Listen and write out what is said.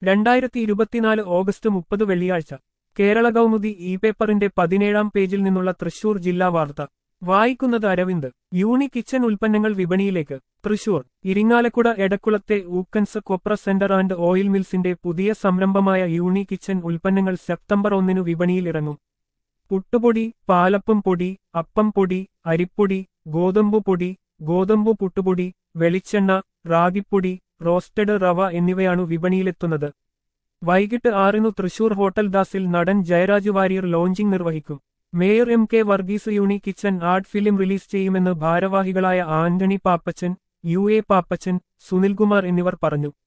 രണ്ടായിരത്തി ഇരുപത്തിനാല് ഓഗസ്റ്റ് മുപ്പത് വെള്ളിയാഴ്ച കേരള കൗമുദി ഇ പേപ്പറിന്റെ പതിനേഴാം പേജിൽ നിന്നുള്ള തൃശൂർ ജില്ലാ വാർത്ത വായിക്കുന്നത് അരവിന്ദ് യൂണി കിച്ചൺ ഉൽപ്പന്നങ്ങൾ വിപണിയിലേക്ക് തൃശൂർ ഇരിങ്ങാലക്കുട എടക്കുളത്തെ ഊക്കൻസ് കൊപ്ര സെന്റർ ആൻഡ് ഓയിൽ മിൽസിന്റെ പുതിയ സംരംഭമായ യൂണി കിച്ചൺ ഉൽപ്പന്നങ്ങൾ സെപ്റ്റംബർ ഒന്നിനു വിപണിയിലിറങ്ങും പുട്ടുപൊടി പാലപ്പം പൊടി അപ്പം പൊടി അരിപ്പൊടി ഗോതമ്പു പൊടി ഗോതമ്പു പുട്ടുപൊടി വെളിച്ചെണ്ണ റാഗിപ്പൊടി റോസ്റ്റഡ് റവ എന്നിവയാണു വിപണിയിലെത്തുന്നത് വൈകിട്ട് ആറിനു തൃശൂർ ഹോട്ടൽ ദാസിൽ നടൻ ജയരാജ് വാര്യർ ലോഞ്ചിംഗ് നിർവഹിക്കും mayor M K Varghese uni kitchen art film release ചെയ്യുമെന്ന് ഭാരവാഹികളായ Antony Pappachan U A Pappachan Sunilkumar എന്നിവർ പറഞ്ഞു